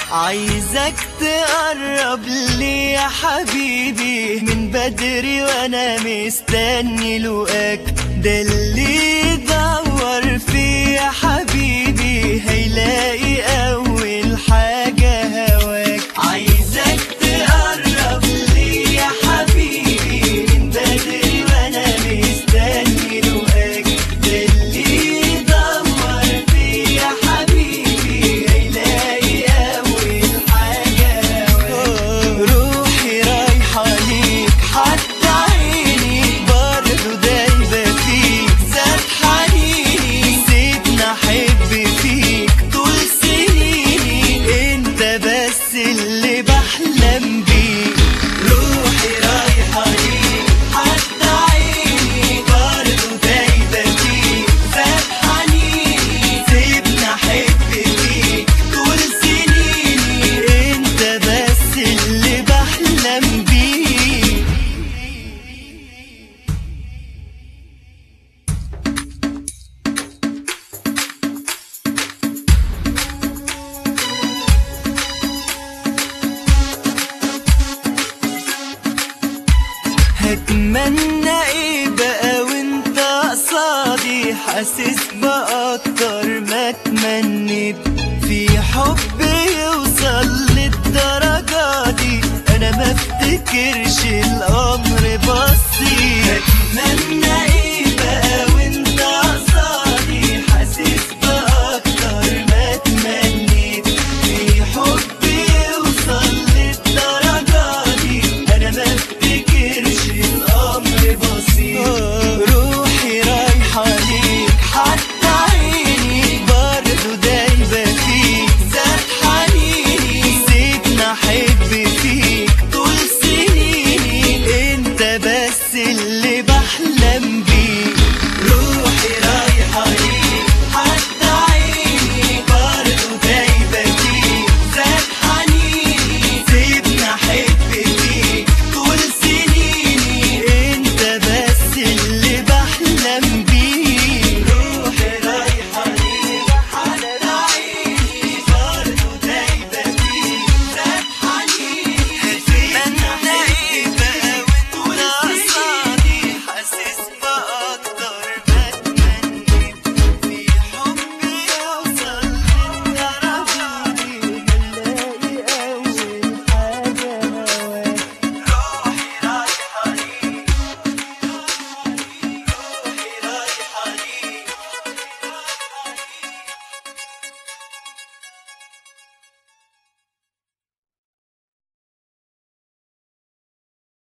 عايزك تقرب لي يا حبيبي من بدري وانا مستني لقاك ده اللي يدور فيه يا حبيبي هيلاقي اول حاجة هواك عايزك تقرب لي يا حبيبي من بدري وانا مستني لقاك ده اللي يدور فيه يا حبيبي هيلاقي اول حاجة هواك روحي رايحة ليك حتى عيني برضه دايبة فيك زاد حنيني سيبنا احب فيك طول سنيني انت بس اللي بحلم بيه روحي رايحة ليك حتى عيني برضه دايبة فيك زاد حنيني سيبنا احب فيك طول سنيني انت بس اللي بحلم بيه هتمنى ايه بقى وانت قصادي حاسس باكتر ما تمنيت في حب يوصل للدرجة دي انا ما افتكرش الامر بسيط هتمنى ايه بقى وانت قصادي حاسس باكتر ما تمنيت في حب يوصل للدرجة دي انا ما افتكرش الامر بسيط روحي رايحة ليك حتى عيني برضه دايبة فيك زاد حنيني سيبنا احب فيك طول سنيني انت بس اللي